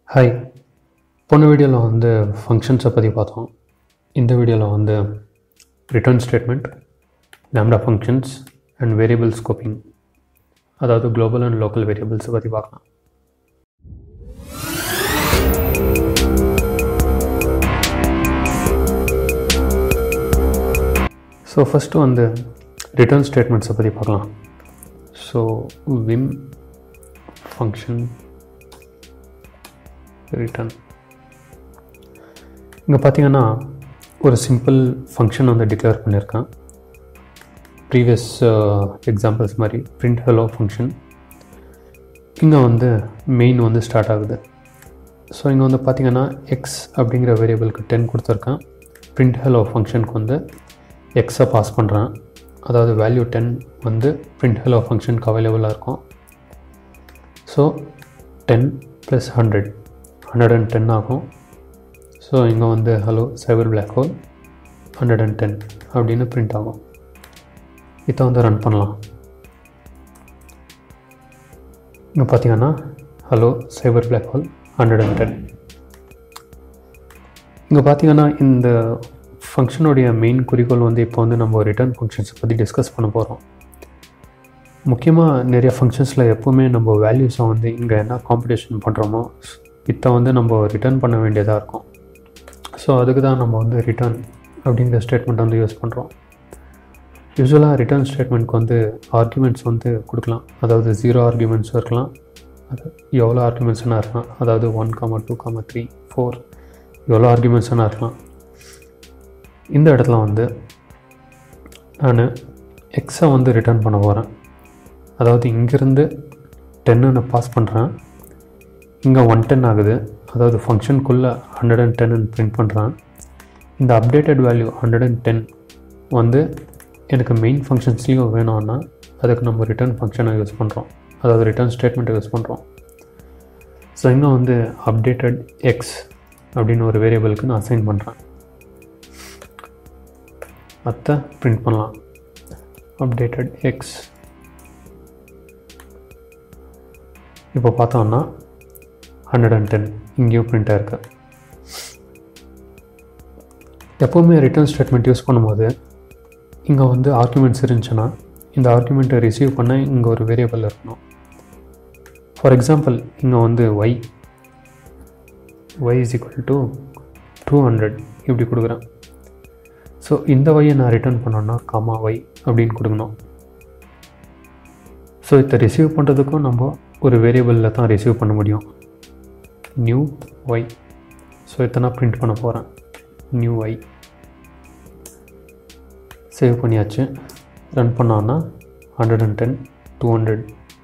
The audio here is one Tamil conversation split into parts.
ஹாய் போன வீடியோவில் வந்து ஃபங்க்ஷன்ஸை பற்றி பார்த்தோம் இந்த வீடியோவில் வந்து return statement lambda functions and variable scoping அதாவது குளோபல் அண்ட் லோக்கல் வேரியபிள்ஸை பற்றி பார்க்கலாம் ஸோ ஃபஸ்ட்டு வந்து ரிட்டர்ன் ஸ்டேட்மெண்ட்ஸை பற்றி பார்க்கலாம் ஸோ விம் ஃபங்க்ஷன் ரிட்டர்ன் இங்கே பார்த்தீங்கன்னா ஒரு சிம்பிள் ஃபங்க்ஷன் வந்து டிக்ளேர் பண்ணியிருக்கேன் ப்ரீவியஸ் எக்ஸாம்பிள்ஸ் மாதிரி பிரிண்ட் ஹலோ ஃபங்க்ஷன் இங்கே வந்து மெயின் வந்து ஸ்டார்ட் ஆகுது ஸோ இங்கே வந்து பார்த்தீங்கன்னா எக்ஸ் அப்படிங்கிற வேரியபிளுக்கு டென் கொடுத்துருக்கேன் பிரிண்ட் ஹலோ ஃபங்க்ஷனுக்கு வந்து எக்ஸை பாஸ் பண்ணுறேன் அதாவது வேல்யூ டென் வந்து பிரிண்ட் ஹலோ ஃபங்க்ஷனுக்கு அவைலபிளாக இருக்கும் so ten plus hundred hundred and ten ஆகும் ஸோ இங்கே வந்து hello cyber black hole hundred and ten அப்படின்னு பிரிண்ட் ஆகும் இதை வந்து ரன் பண்ணலாம் இங்கே பார்த்தீங்கன்னா hello cyber black hole hundred and ten இங்கே பார்த்தீங்கன்னா இந்த ஃபங்க்ஷனுடைய மெயின் குறிக்கோள் வந்து இப்போ வந்து நம்ம ரிட்டர்ன் ஃபங்க்ஷன்ஸை பற்றி டிஸ்கஸ் பண்ண போகிறோம் முக்கியமாக நிறைய ஃபங்க்ஷன்ஸில் எப்போவுமே நம்ம வேல்யூஸை வந்து இங்கே என்ன காம்படிஷன் பண்ணுறோமோ இதை வந்து நம்ம ரிட்டர்ன் பண்ண வேண்டியதாக இருக்கும் ஸோ அதுக்கு தான் நம்ம வந்து ரிட்டர்ன் அப்படிங்கிற ஸ்டேட்மெண்ட் வந்து யூஸ் பண்ணுறோம் யூஸ்வலாக ரிட்டர்ன் ஸ்டேட்மெண்ட்க்கு வந்து ஆர்குமெண்ட்ஸ் வந்து கொடுக்கலாம் அதாவது ஜீரோ ஆர்குமெண்ட்ஸும் இருக்கலாம் அது எவ்வளோ ஆர்குமெண்ட்ஸ்னா இருக்கலாம் அதாவது one comma two comma three four எவ்வளோ ஆர்குமெண்ட்ஸ்னா இருக்கலாம் இந்த இடத்துல வந்து நான் எக்ஸை வந்து ரிட்டர்ன் பண்ண போகிறேன் அதாவது இங்கேருந்து டென்னு நான் பாஸ் பண்ணுறேன் இங்கே ஒன் டென் ஆகுது அதாவது ஃபங்க்ஷனுக்குள்ளே ஹண்ட்ரட் அண்ட் டென்னு பிரிண்ட் பண்ணுறேன் இந்த updated value hundred and ten வந்து எனக்கு மெயின் ஃபங்க்ஷன்ஸ்லேயும் வேணும்னா அதுக்கு நம்ம ரிட்டர்ன் ஃபங்க்ஷனை யூஸ் பண்ணுறோம் அதாவது ரிட்டர்ன் ஸ்டேட்மெண்ட்டை யூஸ் பண்ணுறோம் ஸோ இங்கே வந்து அப்டேட்டட் எக்ஸ் அப்படின்னு ஒரு வேரியபிளுக்கு நான் அசைன் பண்ணுறேன் அத்தை பிரிண்ட் பண்ணலாம் அப்டேட்டட் எக்ஸ் இப்போ பார்த்தோம்னா ஹண்ட்ரட் அண்ட் டென் இங்கேயும் பிரிண்ட் ஆயிருக்கு எப்போவுமே ரிட்டர்ன் ஸ்டேட்மெண்ட் யூஸ் பண்ணும்போது இங்கே வந்து ஆர்குமெண்ட்ஸ் இருந்துச்சுன்னா இந்த ஆர்குமெண்ட்டை ரிசீவ் பண்ண இங்கே ஒரு வேரியபிள் இருக்கணும் ஃபார் எக்ஸாம்பிள் இங்கே வந்து y y is equal to two hundred இப்படி கொடுக்குறேன் ஸோ இந்த ஒய்யை நான் ரிட்டர்ன் பண்ணோன்னா காமா ஒய் அப்படின்னு கொடுக்கணும் ஸோ இதை ரிசீவ் பண்ணுறதுக்கும் நம்ம ஒரு வேரியபிளில் தான் ரிசீவ் பண்ண முடியும் நியூ ஒய் ஸோ இதை நான் பிரிண்ட் பண்ண போகிறேன் நியூ ஒய் சேவ் பண்ணியாச்சு ரன் பண்ணோன்னா hundred and ten two hundred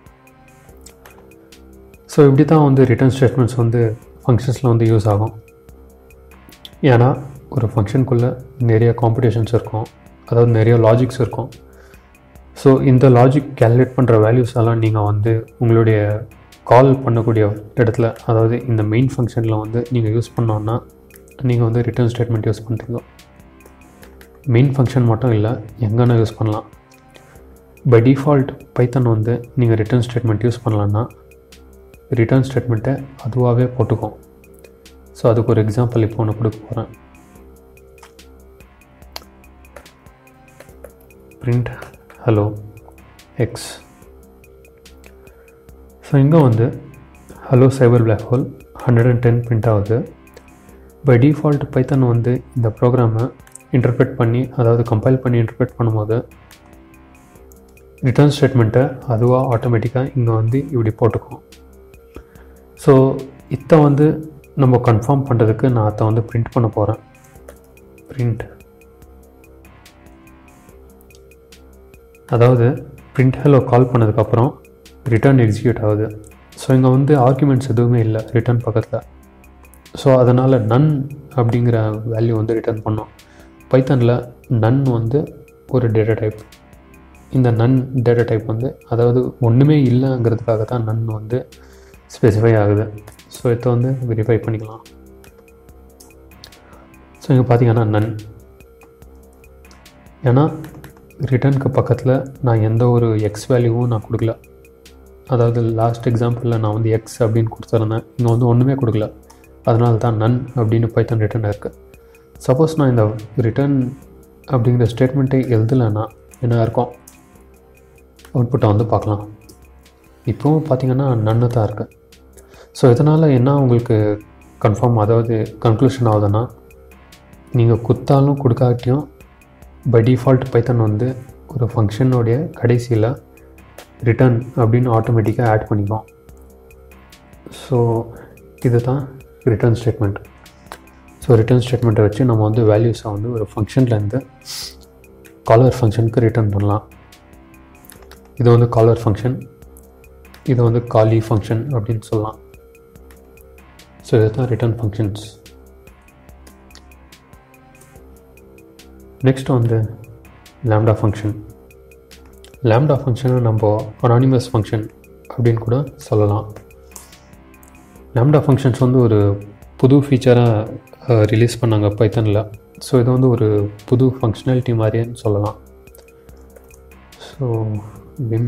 so இப்படி தான் வந்து ரிட்டர்ன் ஸ்டேட்மெண்ட்ஸ் வந்து ஃபங்க்ஷன்ஸில் வந்து யூஸ் ஆகும் ஏன்னா ஒரு ஃபங்க்ஷனுக்குள்ளே நிறைய காம்படிஷன்ஸ் இருக்கும் அதாவது நிறைய லாஜிக்ஸ் இருக்கும் ஸோ இந்த லாஜிக் கேல்குலேட் பண்ணுற வேல்யூஸ் எல்லாம் நீங்கள் வந்து உங்களுடைய கால் பண்ணக்கூடிய இடத்துல அதாவது இந்த மெயின் ஃபங்க்ஷனில் வந்து நீங்கள் யூஸ் பண்ணோன்னா நீங்கள் வந்து ரிட்டர்ன் ஸ்டேட்மெண்ட் யூஸ் பண்ணுறீங்க மெயின் ஃபங்க்ஷன் மட்டும் இல்லை எங்கன்னா யூஸ் பண்ணலாம் பை டிஃபால்ட் பைத்தன் வந்து நீங்கள் ரிட்டர்ன் ஸ்டேட்மெண்ட் யூஸ் பண்ணலான்னா ரிட்டர்ன் ஸ்டேட்மெண்ட்டை அதுவாகவே போட்டுக்கும் ஸோ அதுக்கு ஒரு எக்ஸாம்பிள் இப்போ ஒன்று கொடுக்க போகிறேன் பிரிண்ட் ஹலோ எக்ஸ் ஸோ இங்கே வந்து hello cyber black hole hundred and ten print ஆகுது பை டிஃபால்ட் பைத்தன் வந்து இந்த ப்ரோக்ராமை இன்டர்பிரேட் பண்ணி அதாவது கம்பைல் பண்ணி இன்டர்பிரேட் பண்ணும்போது ரிட்டர்ன் ஸ்டேட்மெண்ட்டை அதுவாக ஆட்டோமேட்டிக்காக இங்கே வந்து இப்படி போட்டுக்கும் ஸோ இதை வந்து நம்ம கன்ஃபார்ம் பண்ணுறதுக்கு நான் அதை வந்து பிரிண்ட் பண்ண போகிறேன் பிரிண்ட் அதாவது பிரிண்ட் ஹலோ கால் பண்ணதுக்கப்புறம் ரிட்டர்ன் எக்ஸிக்யூட் ஆகுது ஸோ இங்கே வந்து ஆர்குமெண்ட்ஸ் எதுவுமே இல்லை ரிட்டர்ன் பக்கத்தில் ஸோ அதனால் நன் அப்படிங்கிற வேல்யூ வந்து ரிட்டர்ன் பண்ணோம் பைத்தனில் நன் வந்து ஒரு டேட்டா டைப் இந்த நன் டேட்டா டைப் வந்து அதாவது ஒன்றுமே இல்லைங்கிறதுக்காக தான் நன் வந்து ஸ்பெசிஃபை ஆகுது ஸோ இதை வந்து வெரிஃபை பண்ணிக்கலாம் ஸோ இங்கே பார்த்தீங்கன்னா நன் ஏன்னா ரிட்டர்னுக்கு பக்கத்தில் நான் எந்த ஒரு எக்ஸ் வேல்யூவும் நான் கொடுக்கல அதாவது லாஸ்ட் எக்ஸாம்பிளில் நான் வந்து எக்ஸ் அப்படின்னு கொடுத்துருந்தேன் இங்கே வந்து ஒன்றுமே கொடுக்கல அதனால தான் நன் அப்படின்னு பைத்தன் ரிட்டர்ன் இருக்குது சப்போஸ் நான் இந்த ரிட்டர்ன் அப்படிங்கிற ஸ்டேட்மெண்ட்டை எழுதலைன்னா என்ன இருக்கும் அவுட்புட்டை வந்து பார்க்கலாம் இப்போவும் பார்த்தீங்கன்னா நன்னு தான் இருக்குது ஸோ இதனால் என்ன உங்களுக்கு கன்ஃபார்ம் அதாவது கன்க்ளூஷன் ஆகுதுன்னா நீங்கள் குத்தாலும் கொடுக்காட்டியும் பை டிஃபால்ட் பைத்தன் வந்து ஒரு ஃபங்க்ஷனுடைய கடைசியில் ரிட்டர்ன் அப்படின்னு ஆட்டோமேட்டிக்காக ஆட் பண்ணிக்கும் ஸோ இது தான் ரிட்டர்ன் ஸ்டேட்மெண்ட் ஸோ ரிட்டர்ன் ஸ்டேட்மெண்ட்டை வச்சு நம்ம வந்து வேல்யூஸை வந்து ஒரு ஃபங்க்ஷன்லேருந்து காலர் ஃபங்க்ஷனுக்கு ரிட்டர்ன் பண்ணலாம் இது வந்து காலர் ஃபங்க்ஷன் இது வந்து காலி ஃபங்க்ஷன் அப்படின்னு சொல்லலாம் ஸோ இது தான் ரிட்டர்ன் ஃபங்க்ஷன்ஸ் நெக்ஸ்ட் வந்து லேம்டா ஃபங்க்ஷன் லேம்டா ஃபங்க்ஷனை நம்ம அனானிமஸ் ஃபங்க்ஷன் அப்படின்னு கூட சொல்லலாம் லேம்டா ஃபங்க்ஷன்ஸ் வந்து ஒரு புது ஃபீச்சராக ரிலீஸ் பண்ணாங்க பைத்தனில் ஸோ இது வந்து ஒரு புது ஃபங்க்ஷனாலிட்டி மாதிரின்னு சொல்லலாம் ஸோ விம்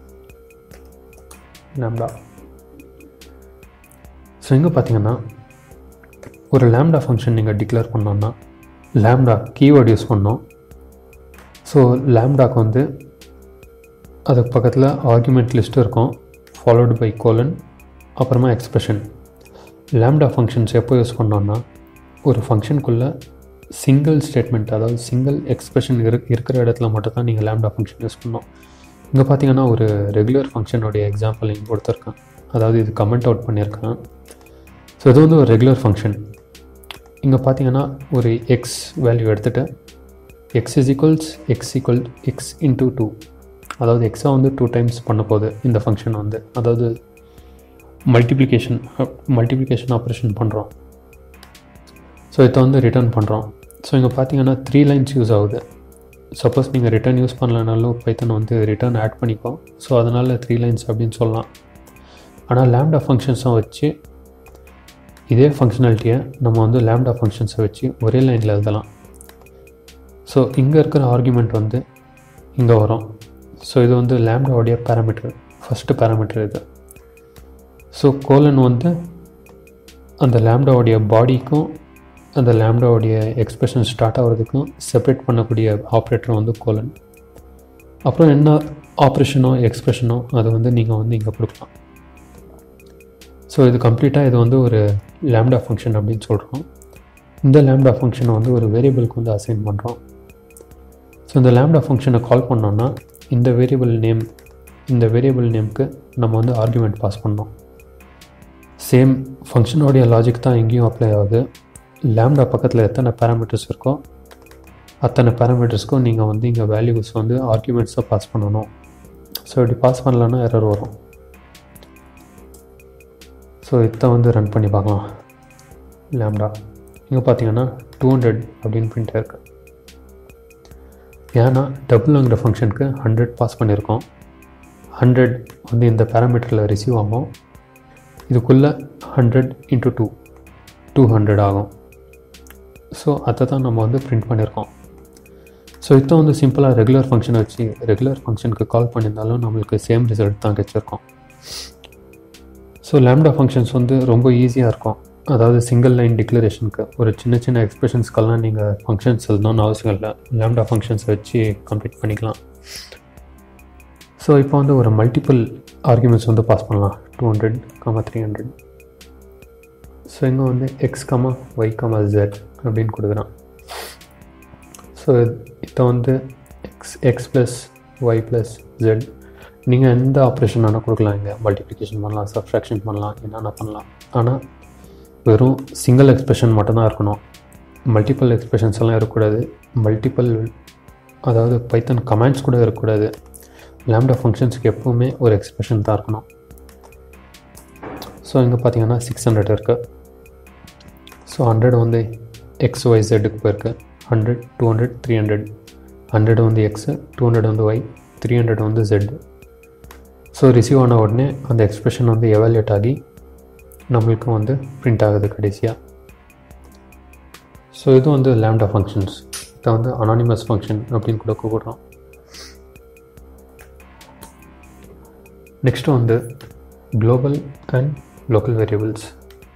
லேம்டா ஸோ இங்கே பார்த்தீங்கன்னா ஒரு லேம்டா ஃபங்க்ஷன் நீங்கள் டிக்ளேர் பண்ணோன்னா லேம்டா கீவேர்டு யூஸ் பண்ணோம் ஸோ லேம்டாக்கு வந்து அதுக்கு பக்கத்தில் ஆர்குமெண்ட் லிஸ்ட் இருக்கும் ஃபாலோடு பை கோலன் அப்புறமா எக்ஸ்பிரஷன் லேம்டா ஃபங்க்ஷன்ஸ் எப்போ யூஸ் பண்ணோன்னா ஒரு ஃபங்க்ஷனுக்குள்ளே சிங்கிள் ஸ்டேட்மெண்ட் அதாவது சிங்கிள் எக்ஸ்பிரஷன் இரு இருக்கிற இடத்துல மட்டும் தான் நீங்கள் லேம்டா ஃபங்க்ஷன் யூஸ் பண்ணோம் இங்கே பார்த்தீங்கன்னா ஒரு ரெகுலர் ஃபங்க்ஷனுடைய எக்ஸாம்பிள் இங்கே கொடுத்துருக்கேன் அதாவது இது கமெண்ட் அவுட் பண்ணியிருக்கேன் ஸோ இது வந்து ஒரு ரெகுலர் ஃபங்க்ஷன் இங்கே பார்த்தீங்கன்னா ஒரு எக்ஸ் வேல்யூ எடுத்துகிட்டு x is equals x equal x into two அதாவது எக்ஸாக வந்து டூ டைம்ஸ் பண்ண போகுது இந்த ஃபங்க்ஷன் வந்து அதாவது மல்டிப்ளிகேஷன் மல்டிப்ளிகேஷன் ஆப்ரேஷன் பண்ணுறோம் ஸோ இதை வந்து ரிட்டர்ன் பண்ணுறோம் ஸோ இங்கே பார்த்தீங்கன்னா த்ரீ லைன்ஸ் யூஸ் ஆகுது சப்போஸ் நீங்கள் ரிட்டர்ன் யூஸ் பண்ணலனாலும் பைத்தன் வந்து ரிட்டர்ன் ஆட் பண்ணிக்கோ ஸோ அதனால் த்ரீ லைன்ஸ் அப்படின்னு சொல்லலாம் ஆனால் லேம்டா ஃபங்க்ஷன்ஸும் வச்சு இதே ஃபங்க்ஷனாலிட்டியை நம்ம வந்து லேம்டா ஃபங்க்ஷன்ஸை வச்சு ஒரே லைனில் எழுதலாம் ஸோ இங்கே இருக்கிற ஆர்குமெண்ட் வந்து இங்கே வரும் ஸோ இது வந்து லேம்டாவுடைய பேராமீட்டர் ஃபஸ்ட்டு பேராமீட்டர் இது ஸோ கோலன் வந்து அந்த லேம்டாவுடைய பாடிக்கும் அந்த லேம்டாவுடைய எக்ஸ்பிரஷன் ஸ்டார்ட் ஆகிறதுக்கும் செப்பரேட் பண்ணக்கூடிய ஆப்ரேட்டர் வந்து கோலன் அப்புறம் என்ன ஆப்ரேஷனோ எக்ஸ்பிரஷனோ அது வந்து நீங்கள் வந்து இங்கே கொடுக்கலாம் ஸோ இது கம்ப்ளீட்டாக இது வந்து ஒரு லேம்டா ஃபங்க்ஷன் அப்படின்னு சொல்கிறோம் இந்த லேம்டா ஃபங்க்ஷனை வந்து ஒரு வேரியபிளுக்கு வந்து அசைன் பண்ணுறோம் ஸோ இந்த லேம்டா ஃபங்க்ஷனை கால் பண்ணோன்னா இந்த வேரியபிள் நேம் இந்த வேரியபிள் நேம்க்கு நம்ம வந்து ஆர்குமெண்ட் பாஸ் பண்ணோம் சேம் ஃபங்க்ஷனோடைய லாஜிக் தான் எங்கேயும் அப்ளை ஆகுது லேம்டா பக்கத்தில் எத்தனை பேராமீட்டர்ஸ் இருக்கோ அத்தனை பேராமீட்டர்ஸ்க்கும் நீங்கள் வந்து இங்கே வேல்யூஸ் வந்து ஆர்குமெண்ட்ஸை பாஸ் பண்ணணும் ஸோ இப்படி பாஸ் பண்ணலன்னா எரர் வரும் ஸோ இதை வந்து ரன் பண்ணி பார்க்கலாம் லேம்டா இங்கே பார்த்தீங்கன்னா டூ ஹண்ட்ரட் அப்படின்னு பிரிண்ட் இருக்கு ஏன்னா டபுள்ங்கிற ஃபங்க்ஷனுக்கு ஹண்ட்ரட் பாஸ் பண்ணியிருக்கோம் ஹண்ட்ரட் வந்து இந்த பேராமீட்டரில் ரிசீவ் ஆகும் இதுக்குள்ளே hundred into two two hundred ஆகும் ஸோ அதை தான் நம்ம வந்து பிரிண்ட் பண்ணியிருக்கோம் ஸோ இதை வந்து சிம்பிளாக ரெகுலர் ஃபங்க்ஷனை வச்சு ரெகுலர் ஃபங்க்ஷனுக்கு கால் பண்ணியிருந்தாலும் நம்மளுக்கு சேம் ரிசல்ட் தான் கிடச்சிருக்கோம் ஸோ லேம்டா ஃபங்க்ஷன்ஸ் வந்து ரொம்ப ஈஸியாக இருக்கும் அதாவது சிங்கிள் லைன் டிக்ளரேஷனுக்கு ஒரு சின்ன சின்ன எக்ஸ்பிரஷன்ஸ்க்கெல்லாம் நீங்கள் ஃபங்க்ஷன்ஸ் எழுதணும்னு அவசியம் இல்லை லேம்டா ஃபங்க்ஷன்ஸை வச்சு கம்ப்ளீட் பண்ணிக்கலாம் ஸோ இப்போ வந்து ஒரு மல்டிபிள் ஆர்குமெண்ட்ஸ் வந்து பாஸ் பண்ணலாம் two hundred comma three hundred so இங்கே வந்து x comma y comma z அப்படின்னு கொடுக்குறான் ஸோ இதை வந்து x x plus y plus z நீங்கள் எந்த ஆப்ரேஷன் வேணால் கொடுக்கலாம் இங்கே மல்டிப்ளிகேஷன் பண்ணலாம் சப்ஸ்ட்ராக்ஷன் பண்ணலாம் என்னென்ன பண்ணலாம் ஆனால் வெறும் சிங்கிள் எக்ஸ்பிரஷன் மட்டும்தான் இருக்கணும் மல்டிபிள் எக்ஸ்பிரஷன்ஸ் எல்லாம் இருக்கக்கூடாது மல்டிபிள் அதாவது பைத்தன் கமெண்ட்ஸ் கூட இருக்கக்கூடாது லேம்டா ஃபங்க்ஷன்ஸுக்கு எப்போவுமே ஒரு எக்ஸ்பிரஷன் தான் இருக்கணும் ஸோ இங்கே பார்த்தீங்கன்னா சிக்ஸ் ஹண்ட்ரட் இருக்குது ஸோ ஹண்ட்ரட் வந்து எக்ஸ் ஒய் ஜெட்டுக்கு போயிருக்கு hundred two hundred three hundred hundred வந்து எக்ஸு டூ ஹண்ட்ரட் வந்து ஒய் த்ரீ ஹண்ட்ரட் வந்து ஜெட்டு ஸோ ரிசீவ் ஆன உடனே அந்த எக்ஸ்பிரஷன் வந்து எவாலுவேட் ஆகி நம்மளுக்கு வந்து பிரிண்ட் ஆகுது கடைசியாக ஸோ இது வந்து லேம்டா ஃபங்க்ஷன்ஸ் இதை வந்து அனானிமஸ் ஃபங்க்ஷன் அப்படின்னு கூட கூப்பிடுறோம் நெக்ஸ்ட்டு வந்து குளோபல் அண்ட் லோக்கல் வேரியபிள்ஸ்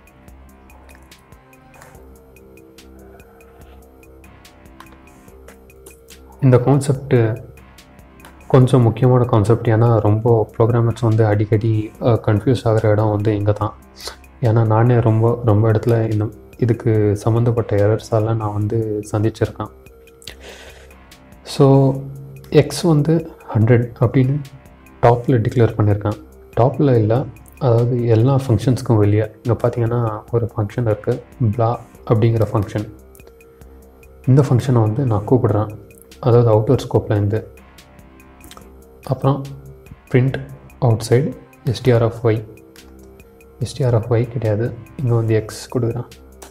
இந்த கான்செப்ட்டு கொஞ்சம் முக்கியமான கான்செப்ட் ஏன்னா ரொம்ப ப்ரோக்ராமர்ஸ் வந்து அடிக்கடி கன்ஃபியூஸ் ஆகிற இடம் வந்து இங்கே தான் ஏன்னா நானே ரொம்ப ரொம்ப இடத்துல இந்த இதுக்கு சம்மந்தப்பட்ட எரர்ஸால் நான் வந்து சந்திச்சிருக்கேன் ஸோ எக்ஸ் வந்து ஹண்ட்ரட் அப்படின்னு டாப்பில் டிக்ளேர் பண்ணியிருக்கேன் டாப்பில் இல்லை அதாவது எல்லா ஃபங்க்ஷன்ஸ்க்கும் வெளியே இங்கே பார்த்தீங்கன்னா ஒரு ஃபங்க்ஷன் இருக்குது பிளா அப்படிங்கிற ஃபங்க்ஷன் இந்த ஃபங்க்ஷனை வந்து நான் கூப்பிடுறேன் அதாவது அவுட்டர் ஸ்கோப்பில் இருந்து அப்புறம் print outside STR of y STR of y கிடையாது இங்கே வந்து எக்ஸ் கொடுக்குறேன்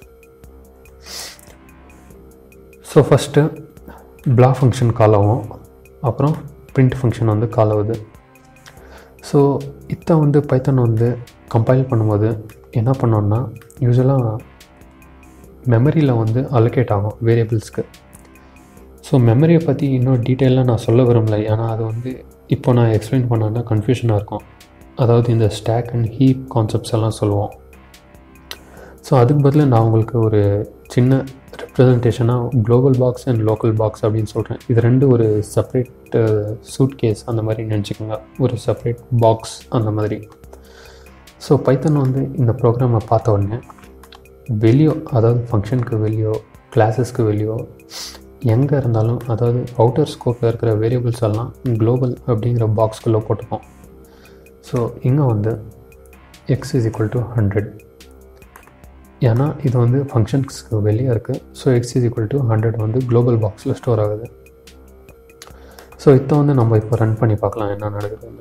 so first bla function call ஆகும் அப்புறம் பிரிண்ட் ஃபங்க்ஷன் வந்து கால் ஆகுது ஸோ இதை வந்து பைத்தன் வந்து கம்பைல் பண்ணும்போது என்ன பண்ணோன்னா யூஸ்வலாக மெமரியில் வந்து அலோகேட் ஆகும் வேரியபிள்ஸ்க்கு ஸோ மெமரியை பற்றி இன்னும் டீட்டெயிலாக நான் சொல்ல விரும்பல ஏன்னா அது வந்து இப்போ நான் எக்ஸ்பிளைன் பண்ணேன்னா கன்ஃபியூஷனாக இருக்கும் அதாவது இந்த ஸ்டாக் அண்ட் ஹீப் கான்செப்ட்ஸ் எல்லாம் சொல்லுவோம் ஸோ அதுக்கு பதிலாக நான் உங்களுக்கு ஒரு சின்ன ரெப்ரசன்டேஷனாக global box and local box அப்படின்னு சொல்கிறேன் இது ரெண்டு ஒரு செப்பரேட் சூட் கேஸ் அந்த மாதிரி நினச்சிக்கோங்க ஒரு செப்பரேட் பாக்ஸ் அந்த மாதிரி ஸோ பைத்தன் வந்து இந்த ப்ரோக்ராமை பார்த்த உடனே வெளியோ அதாவது ஃபங்க்ஷனுக்கு வெளியோ கிளாஸஸ்க்கு வெளியோ எங்கே இருந்தாலும் அதாவது அவுட்டர் ஸ்கோப்பில் இருக்கிற வேரியபிள்ஸ் எல்லாம் குளோபல் அப்படிங்கிற பாக்ஸ்குள்ளே போட்டுப்போம் ஸோ இங்கே வந்து x is equal to hundred ஏன்னா இது வந்து ஃபங்க்ஷன்ஸ்க்கு வெளியே இருக்குது so x is equal to hundred வந்து குளோபல் பாக்ஸில் ஸ்டோர் ஆகுது ஸோ இதை வந்து நம்ம இப்போ ரன் பண்ணி பார்க்கலாம் என்ன நடக்குதுன்னு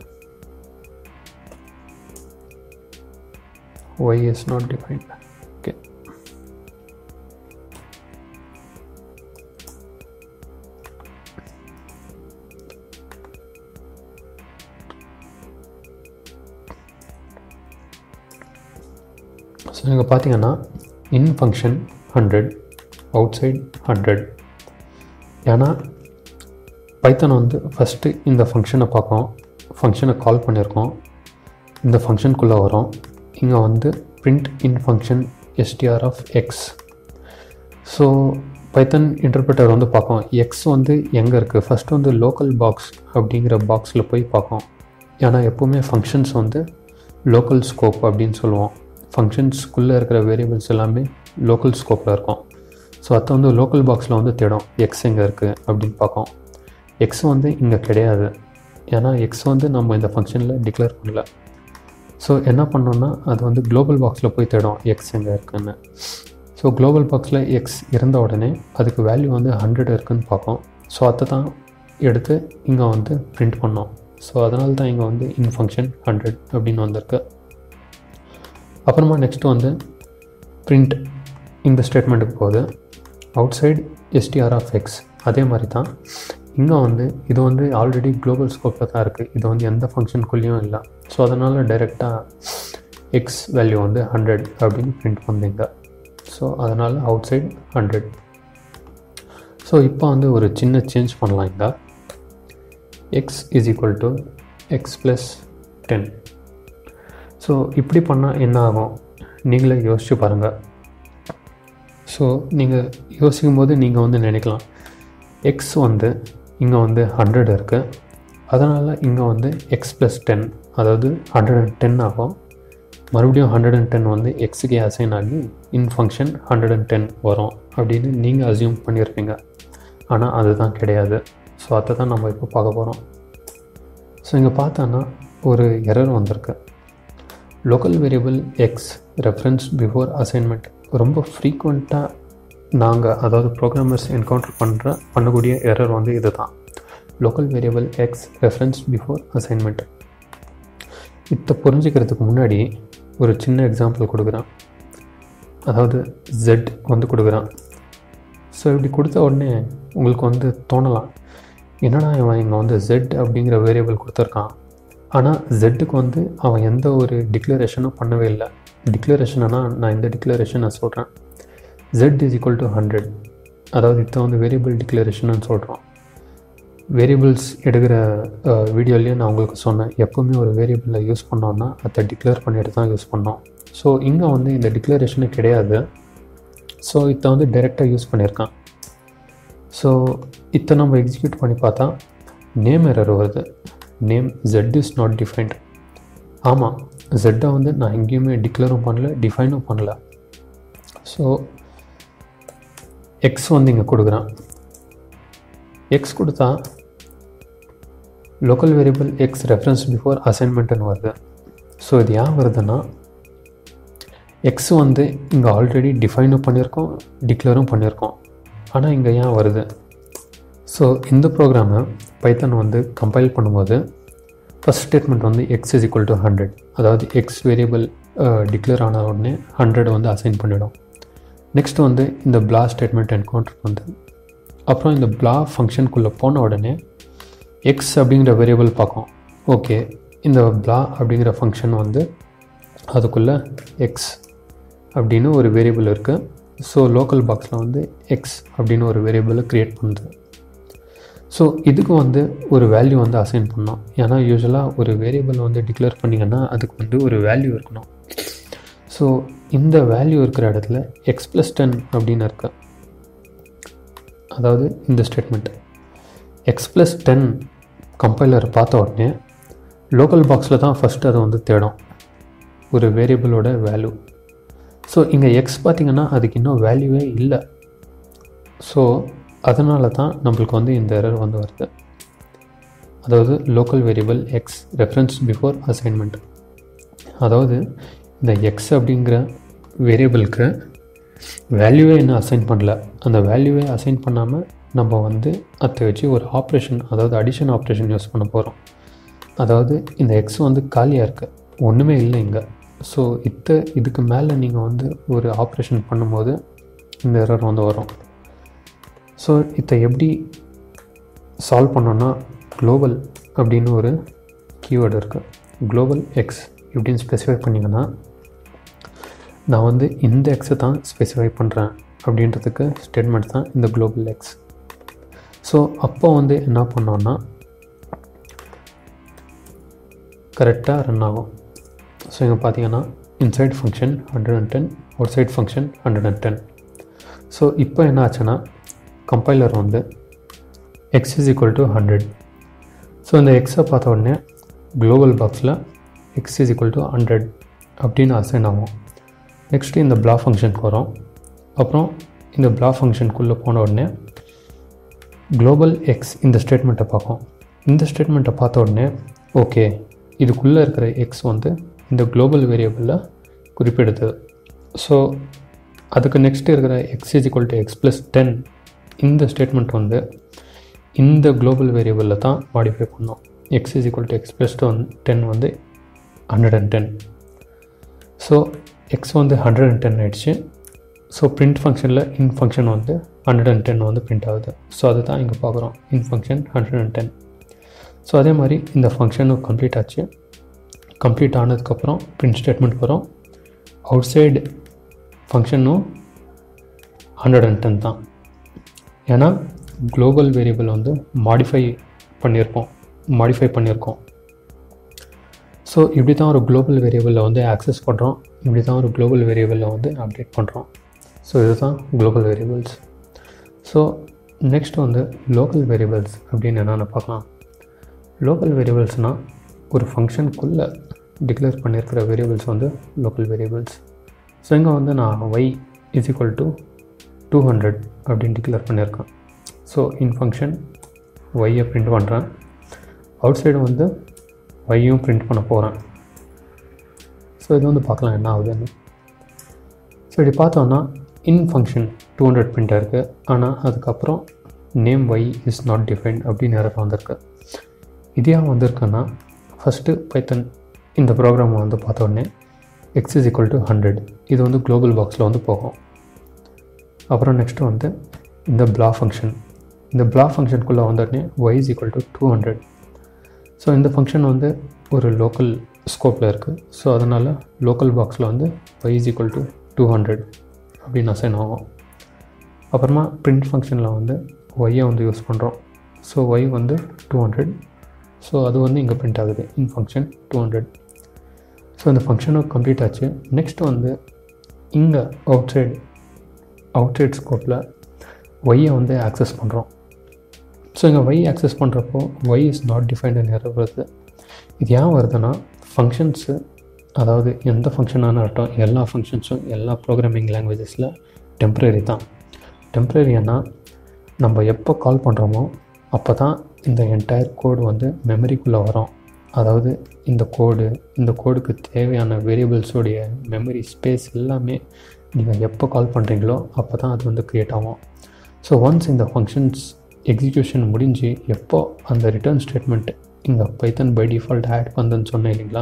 y is not defined okay so இங்கே பார்த்தீங்கன்னா in function hundred outside hundred ஏன்னா பைத்தன் வந்து ஃபஸ்ட்டு இந்த ஃபங்க்ஷனை பார்க்கும் ஃபங்க்ஷனை கால் பண்ணியிருக்கோம் இந்த ஃபங்க்ஷனுக்குள்ளே வரும் இங்கே வந்து print in function STR of x so Python interpreter வந்து பார்க்கும் எக்ஸ் வந்து எங்கே இருக்குது ஃபஸ்ட்டு வந்து லோக்கல் பாக்ஸ் அப்படிங்கிற பாக்ஸில் போய் பார்க்கும் ஏன்னா எப்போவுமே ஃபங்க்ஷன்ஸ் வந்து லோக்கல் ஸ்கோப் அப்படின்னு சொல்லுவோம் ஃபங்க்ஷன்ஸ்குள்ளே இருக்கிற வேரியபிள்ஸ் எல்லாமே லோக்கல் ஸ்கோப்பில் இருக்கும் ஸோ அதை வந்து லோக்கல் பாக்ஸில் வந்து தேடும் எக்ஸ் எங்கே இருக்குது அப்படின்னு பார்க்கும் எக்ஸ் வந்து இங்கே கிடையாது ஏன்னா எக்ஸ் வந்து நம்ம இந்த ஃபங்க்ஷனில் டிக்ளேர் பண்ணல ஸோ என்ன பண்ணோன்னா அது வந்து குளோபல் பாக்ஸில் போய் தேடும் எக்ஸ் எங்கே இருக்குன்னு ஸோ குளோபல் பாக்ஸில் எக்ஸ் இருந்த உடனே அதுக்கு வேல்யூ வந்து ஹண்ட்ரட் இருக்குன்னு பார்க்கும் ஸோ அதை தான் எடுத்து இங்கே வந்து பிரிண்ட் பண்ணோம் ஸோ அதனால தான் இங்கே வந்து இன் ஃபங்க்ஷன் ஹண்ட்ரட் அப்படின்னு வந்திருக்கு அப்புறமா நெக்ஸ்ட் வந்து பிரிண்ட் இந்த ஸ்டேட்மெண்ட்டுக்கு போகுது outside STR of x அதே மாதிரி தான் இங்கே வந்து இது வந்து ஆல்ரெடி குளோபல் ஸ்கோப்பில் தான் இருக்குது இது வந்து எந்த ஃபங்க்ஷனுக்குள்ளேயும் இல்லை ஸோ அதனால் டைரெக்டாக எக்ஸ் வேல்யூ வந்து ஹண்ட்ரட் அப்படின்னு பிரிண்ட் பண்ணிங்க ஸோ அதனால் அவுட் சைடு ஹண்ட்ரட் ஸோ இப்போ வந்து ஒரு சின்ன சேஞ்ச் பண்ணலாம் இங்கே x is equal to x plus ten so இப்படி பண்ணால் என்ன ஆகும் நீங்களே யோசிச்சு பாருங்கள் ஸோ நீங்கள் யோசிக்கும் போது நீங்கள் வந்து நினைக்கலாம் எக்ஸ் வந்து இங்கே வந்து ஹண்ட்ரட் இருக்குது அதனால் இங்கே வந்து எக்ஸ் ப்ளஸ் டென் அதாவது ஹண்ட்ரட் அண்ட் டென் ஆகும் மறுபடியும் ஹண்ட்ரட் அண்ட் டென் வந்து எக்ஸுக்கே அசைன் ஆகி in function hundred and ten வரும் அப்படின்னு நீங்கள் அசியூம் பண்ணியிருப்பீங்க ஆனால் அதுதான் கிடையாது ஸோ அதை தான் நம்ம இப்போ பார்க்க போகிறோம் ஸோ இங்கே பார்த்தோன்னா ஒரு எரர் வந்திருக்கு local variable x reference before assignment ரொம்ப ஃப்ரீக்வெண்ட்டாக நாங்கள் அதாவது ப்ரோக்ராமர்ஸ் என்கவுண்டர் பண்ணுற பண்ணக்கூடிய எரர் வந்து இது தான் local variable x reference before assignment இதை புரிஞ்சுக்கிறதுக்கு முன்னாடி ஒரு சின்ன எக்ஸாம்பிள் கொடுக்குறேன் அதாவது ஜெட் வந்து கொடுக்குறான் ஸோ இப்படி கொடுத்த உடனே உங்களுக்கு வந்து தோணலாம் என்னடா இவன் இங்கே வந்து ஜெட் அப்படிங்கிற வேரியபிள் கொடுத்துருக்கான் ஆனால் ஜெட்டுக்கு வந்து அவன் எந்த ஒரு டிக்ளரேஷனும் பண்ணவே இல்லை டிக்ளரேஷனா நான் இந்த டிக்ளரேஷன் நான் சொல்கிறேன் z is equal to hundred அதாவது இதை வந்து வேரியபிள் டிக்ளரேஷன் சொல்கிறோம் வேரியபிள்ஸ் எடுக்கிற வீடியோலேயே நான் உங்களுக்கு சொன்னேன் எப்போவுமே ஒரு வேரியபிளை யூஸ் பண்ணோன்னா அதை டிக்ளேர் பண்ணிட்டு தான் யூஸ் பண்ணோம் ஸோ இங்கே வந்து இந்த டிக்ளரேஷனே கிடையாது ஸோ இதை வந்து டைரெக்டாக யூஸ் பண்ணியிருக்கான் ஸோ இதை நம்ம எக்ஸிக்யூட் பண்ணி பார்த்தா நேம் எரர் வருது name z is not defined ஆமாம் ஜெட்டை வந்து நான் எங்கேயுமே டிக்ளேரும் பண்ணல டிஃபைனும் பண்ணல ஸோ எக்ஸ் வந்து இங்கே கொடுக்குறான் எக்ஸ் கொடுத்தா local variable x reference before அசைன்மெண்ட்டுன்னு வருது ஸோ இது ஏன் வருதுன்னா எக்ஸ் வந்து இங்கே ஆல்ரெடி டிஃபைனும் பண்ணியிருக்கோம் டிக்ளேரும் பண்ணியிருக்கோம் ஆனால் இங்கே ஏன் வருது ஸோ இந்த ப்ரோக்ராமை பைத்தன் வந்து கம்பைல் பண்ணும்போது ஃபஸ்ட் ஸ்டேட்மெண்ட் வந்து x is equal to hundred அதாவது எக்ஸ் வேரியபிள் டிக்ளேர் ஆன உடனே ஹண்ட்ரட் வந்து அசைன் பண்ணிடும் நெக்ஸ்ட் வந்து இந்த பிளா ஸ்டேட்மெண்ட் என்கவுண்டர் வந்து அப்புறம் இந்த பிளா ஃபங்க்ஷனுக்குள்ளே போன உடனே எக்ஸ் அப்படிங்கிற வேரியபிள் பார்க்கும் ஓகே இந்த பிளா அப்படிங்கிற ஃபங்க்ஷன் வந்து அதுக்குள்ளே எக்ஸ் அப்படின்னு ஒரு வேரியபிள் இருக்குது ஸோ லோக்கல் பாக்ஸில் வந்து எக்ஸ் அப்படின்னு ஒரு வேரியபிளை க்ரியேட் பண்ணுது ஸோ இதுக்கு வந்து ஒரு வேல்யூ வந்து அசைன் பண்ணோம் ஏன்னா யூஸ்வலாக ஒரு வேரியபிள் வந்து டிக்ளேர் பண்ணிங்கன்னா அதுக்கு வந்து ஒரு வேல்யூ இருக்கணும் ஸோ இந்த வேல்யூ இருக்கிற இடத்துல எக்ஸ் ப்ளஸ் டென் அப்படின்னு இருக்கு அதாவது இந்த statement x plus ten compiler பார்த்த உடனே லோக்கல் பாக்ஸில் தான் ஃபஸ்ட்டு அதை வந்து தேடும் ஒரு வேரியபிளோட வேல்யூ ஸோ இங்கே எக்ஸ் பார்த்திங்கன்னா அதுக்கு இன்னும் வேல்யூவே இல்லை ஸோ அதனால தான் நம்மளுக்கு வந்து இந்த எரர் வந்து வருது அதாவது local variable x reference before assignment அதாவது இந்த எக்ஸ் அப்படிங்கிற வேரியபிளுக்கு வேல்யூவே இன்னும் அசைன் பண்ணல அந்த வேல்யூவே அசைன் பண்ணாமல் நம்ம வந்து அதை வச்சு ஒரு ஆப்ரேஷன் அதாவது அடிஷன் ஆப்ரேஷன் யூஸ் பண்ண போகிறோம் அதாவது இந்த எக்ஸ் வந்து காலியாக இருக்குது ஒன்றுமே இல்லை இங்கே ஸோ இத்த இதுக்கு மேலே நீங்கள் வந்து ஒரு ஆப்ரேஷன் பண்ணும்போது இந்த எரர் வந்து வரும் ஸோ இதை எப்படி சால்வ் பண்ணோன்னா குளோபல் அப்படின்னு ஒரு கீவேர்டு இருக்குது குளோபல் எக்ஸ் இப்படின்னு ஸ்பெசிஃபை பண்ணிங்கன்னா நான் வந்து இந்த எக்ஸை தான் ஸ்பெசிஃபை பண்ணுறேன் அப்படின்றதுக்கு ஸ்டேட்மெண்ட் தான் இந்த குளோபல் எக்ஸ் ஸோ அப்போ வந்து என்ன பண்ணோன்னா கரெக்டாக ரன் ஆகும் ஸோ இங்கே பார்த்தீங்கன்னா inside function hundred and ten outside function hundred and ten so இப்போ என்ன ஆச்சுன்னா கம்பைலர் வந்து x is equal to hundred so இந்த எக்ஸை பார்த்த உடனே குளோபல் பாக்ஸில் x is equal to hundred அப்படின்னு அசைன் ஆகும் நெக்ஸ்ட்டு இந்த பிளா ஃபங்க்ஷனுக்கு வரும் அப்புறம் இந்த பிளா ஃபங்க்ஷனுக்குள்ளே போன உடனே குளோபல் எக்ஸ் இந்த ஸ்டேட்மெண்ட்டை பார்க்கும் இந்த ஸ்டேட்மெண்ட்டை பார்த்த உடனே ஓகே இதுக்குள்ளே இருக்கிற எக்ஸ் வந்து இந்த குளோபல் வேரியபிளில் குறிப்பிடுது ஸோ அதுக்கு நெக்ஸ்ட் இருக்கிற x is equal to x plus ten இந்த ஸ்டேட்மெண்ட் வந்து இந்த குளோபல் வேரியபிளில் தான் மாடிஃபை பண்ணோம் x is equal to x plus ten ten வந்து hundred and ten so x வந்து ஹண்ட்ரட் அண்ட் டென் ஆயிடுச்சு ஸோ பிரிண்ட் ஃபங்க்ஷனில் இன் ஃபங்க்ஷன் வந்து ஹண்ட்ரட் அண்ட் டென் வந்து பிரிண்ட் ஆகுது ஸோ அதை தான் இங்கே பார்க்குறோம் in function hundred and ten so அதே மாதிரி இந்த ஃபங்க்ஷனும் கம்ப்ளீட் ஆச்சு கம்ப்ளீட் ஆனதுக்கப்புறம் பிரிண்ட் ஸ்டேட்மெண்ட் வரும் அவுட் சைடு ஃபங்க்ஷனும் ஹண்ட்ரட் அண்ட் டென் தான் ஏன்னா குளோபல் வேரியபிள் வந்து மாடிஃபை பண்ணியிருக்கோம் மாடிஃபை பண்ணியிருக்கோம் ஸோ இப்படி தான் ஒரு குளோபல் வேரியபிளில் வந்து ஆக்சஸ் பண்ணுறோம் இப்படி தான் ஒரு குளோபல் வேரியபிளில் வந்து அப்டேட் பண்ணுறோம் ஸோ இதுதான் குளோபல் வேரியபிள்ஸ் ஸோ நெக்ஸ்ட் வந்து லோக்கல் வேரியபிள்ஸ் அப்படின்னு என்னென்ன பார்க்கலாம் லோக்கல் வேரியபிள்ஸ்னால் ஒரு ஃபங்க்ஷனுக்குள்ளே டிக்ளேர் பண்ணியிருக்கிற வேரியபிள்ஸ் வந்து லோக்கல் வேரியபிள்ஸ் ஸோ இங்கே வந்து நான் y is equal to two hundred அப்படின்னு டிக்ளேர் பண்ணியிருக்கேன் ஸோ இன் ஃபங்க்ஷன் ஒய்யை பிரிண்ட் பண்ணுறேன் அவுட் சைடு வந்து ஒய்யும் பிரிண்ட் பண்ண போகிறேன் ஸோ இது வந்து பார்க்கலாம் என்ன ஆகுதுன்னு ஸோ இப்படி பார்த்தோன்னா in function two hundred print இருக்குது ஆனால் அதுக்கப்புறம் name y is not define அப்படின்னு நேரம் வந்திருக்கு இது ஏன் வந்திருக்குன்னா ஃபஸ்ட்டு பைத்தன் இந்த ப்ரோக்ராமை வந்து பார்த்த உடனே x is equal to hundred இது வந்து குளோபல் பாக்ஸில் வந்து போகும் அப்புறம் நெக்ஸ்ட்டு வந்து இந்த பிளா ஃபங்க்ஷன் இந்த பிளா ஃபங்க்ஷனுக்குள்ளே வந்த உடனே y is equal to two hundred so இந்த ஃபங்க்ஷன் வந்து ஒரு லோக்கல் ஸ்கோப்பில் இருக்குது ஸோ அதனால் லோக்கல் பாக்ஸில் வந்து y is equal to two hundred அப்படின்னு அசைன் ஆகும் அப்புறமா பிரிண்ட் ஃபங்க்ஷனில் வந்து ஒய்யை வந்து யூஸ் பண்ணுறோம் ஸோ ஒய் வந்து டூ ஹண்ட்ரட் ஸோ அது வந்து இங்கே பிரிண்ட் ஆகுது in function two hundred so இந்த ஃபங்க்ஷனும் கம்ப்ளீட் ஆச்சு நெக்ஸ்ட் வந்து இங்கே அவுட் சைடு அவுட் சைட் ஸ்கோப்பில் ஒய்யை வந்து ஆக்சஸ் பண்ணுறோம் ஸோ இங்கே ஒய் ஆக்சஸ் பண்ணுறப்போ ஒய் இஸ் நாட் டிஃபைன்டு நேரம் வருது இது ஏன் வருதுன்னா ஃபங்க்ஷன்ஸு அதாவது எந்த ஃபங்க்ஷனான இருக்கட்டும் எல்லா ஃபங்க்ஷன்ஸும் எல்லா ப்ரோக்ராமிங் லாங்குவேஜஸில் டெம்ப்ரரி தான் டெம்ப்ரரினா நம்ம எப்போ கால் பண்ணுறோமோ அப்போ தான் இந்த என்டையர் கோடு வந்து மெமரிக்குள்ளே வரும் அதாவது இந்த கோடு இந்த கோடுக்கு தேவையான வேரியபிள்ஸோடைய மெமரி ஸ்பேஸ் எல்லாமே நீங்கள் எப்போ கால் பண்ணுறீங்களோ அப்போ தான் அது வந்து க்ரியேட் ஆகும் ஸோ ஒன்ஸ் இந்த ஃபங்க்ஷன்ஸ் எக்ஸிக்யூஷன் முடிஞ்சு எப்போ அந்த ரிட்டர்ன் ஸ்டேட்மெண்ட் இங்கே பைத்தன் பை டிஃபால்ட் ஆட் பண்ணுன்னு சொன்னேன் இல்லைங்களா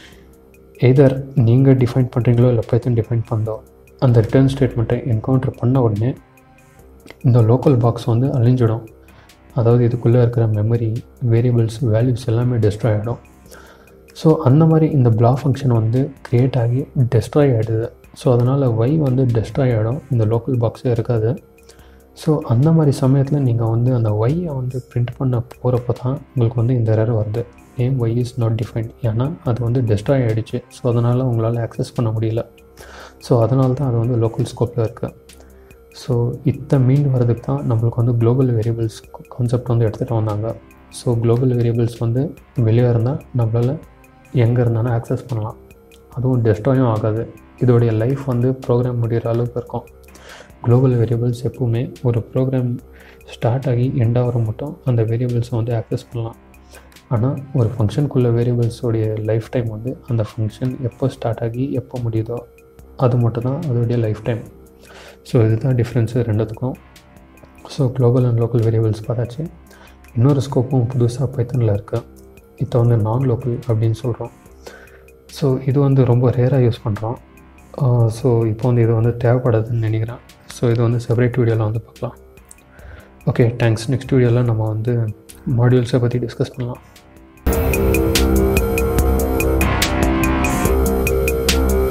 எதர் நீங்கள் டிஃபைன் பண்ணுறீங்களோ இல்லை பைத்தன் டிஃபைன் பண்ணதோ அந்த ரிட்டர்ன் ஸ்டேட்மெண்ட்டை என்கவுண்டர் பண்ண உடனே இந்த லோக்கல் பாக்ஸ் வந்து அழிஞ்சிடும் அதாவது இதுக்குள்ளே இருக்கிற மெமரி வேரியபிள்ஸ் வேல்யூஸ் எல்லாமே டெஸ்ட்ராய் ஆகிடும் ஸோ அந்த மாதிரி இந்த பிளா ஃபங்க்ஷன் வந்து க்ரியேட் ஆகி டெஸ்ட்ராய் ஆகிடுது ஸோ அதனால் ஒய் வந்து டெஸ்ட்ராய் ஆகிடும் இந்த லோக்கல் பாக்ஸே இருக்காது ஸோ அந்த மாதிரி சமயத்தில் நீங்கள் வந்து அந்த ஒய்யை வந்து பிரிண்ட் பண்ண போகிறப்ப தான் உங்களுக்கு வந்து இந்த எரர் வருது name y is not defined ஏன்னா அது வந்து டெஸ்ட்ராய் ஆகிடுச்சு ஸோ அதனால் உங்களால் ஆக்சஸ் பண்ண முடியல ஸோ அதனால தான் அது வந்து லோக்கல் ஸ்கோப்பில் இருக்குது ஸோ இத்தை மீண்டு வரதுக்கு தான் நம்மளுக்கு வந்து குளோபல் வேரியபிள்ஸ் கான்செப்ட் வந்து எடுத்துகிட்டு வந்தாங்க ஸோ குளோபல் வேரியபிள்ஸ் வந்து வெளியே இருந்தால் நம்மளால் எங்கே இருந்தாலும் ஆக்சஸ் பண்ணலாம் அதுவும் டெஸ்ட்ராயும் ஆகாது இதோடைய லைஃப் வந்து ப்ரோக்ராம் முடிகிற அளவுக்கு இருக்கும் குளோபல் வேரியபிள்ஸ் எப்பவுமே ஒரு ப்ரோக்ராம் ஸ்டார்ட் ஆகி எண்ட் ஆகிற மட்டும் அந்த வேரியபிள்ஸை வந்து ஆக்சஸ் பண்ணலாம் ஆனால் ஒரு ஃபங்க்ஷனுக்குள்ள வேரியபிள்ஸோடைய லைஃப் டைம் வந்து அந்த ஃபங்க்ஷன் எப்போ ஸ்டார்ட் ஆகி எப்போ முடியுதோ அது மட்டும் தான் அதோடைய லைஃப் டைம் ஸோ இதுதான் டிஃப்ரென்ஸு ரெண்டுத்துக்கும் so global and local variables பார்த்தாச்சு இன்னொரு ஸ்கோப்பும் புதுசாக பைத்தனில் இருக்குது இதை வந்து நான் லோக்கல் அப்படின்னு சொல்கிறோம் ஸோ இது வந்து ரொம்ப ரேராக யூஸ் பண்ணுறோம் ஸோ இப்போ வந்து இது வந்து தேவைப்படாதுன்னு நினைக்கிறேன் ஸோ இது வந்து செப்பரேட் வீடியோவில் வந்து பார்க்கலாம் ஓகே தேங்க்ஸ் நெக்ஸ்ட் வீடியோவில் நம்ம வந்து மாடியூல்ஸை பற்றி டிஸ்கஸ் பண்ணலாம்